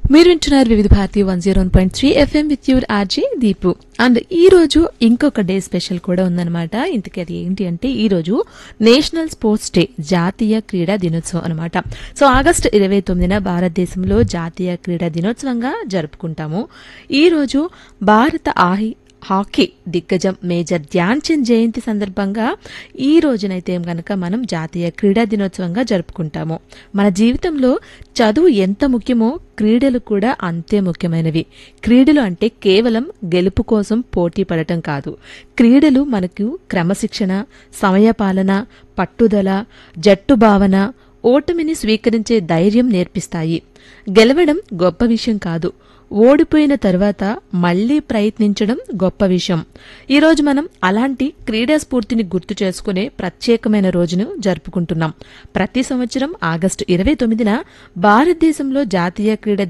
మీరు వింటున్నారు Vividh Bharati one zero point three FM with your RJ Deepu and ఈ రోజు ఇంకొక డే స్పెషల్ కూడా ఉందన్నమాట ఇంతకీ అది ఏంటి అంటే ఈ రోజు నేషనల్ స్పోర్ట్స్ డే జాతీయ క్రీడా దినోత్సవం అనమాట సో ఆగస్టు ఇరవై తొమ్మిదిన భారతదేశంలో జాతీయ క్రీడా దినోత్సవంగా జరుపుకుంటాము ఈ రోజు భారత ఆహి హాకీ దిగ్గజం మేజర్ ధ్యాన్ చంద్ జయంతి సందర్భంగా ఈ రోజునైతే గనక మనం జాతీయ క్రీడా దినోత్సవంగా జరుపుకుంటాము మన జీవితంలో చదువు ఎంత ముఖ్యమో క్రీడలు కూడా అంతే ముఖ్యమైనవి క్రీడలు అంటే కేవలం గెలుపు కోసం పోటీ పడటం కాదు క్రీడలు మనకు క్రమశిక్షణ సమయపాలన పట్టుదల జట్టు భావన ఓటమిని స్వీకరించే ధైర్యం నేర్పిస్తాయి గెలవడం గొప్ప విషయం కాదు ఓడిపోయిన తర్వాత మళ్లీ ప్రయత్నించడం గొప్ప విషయం ఈరోజు మనం అలాంటి క్రీడా స్ఫూర్తిని గుర్తు చేసుకునే ప్రత్యేకమైన రోజును జరుపుకుంటున్నాం ప్రతి సంవత్సరం ఆగస్టు ఇరవై తొమ్మిదిన భారతదేశంలో జాతీయ క్రీడా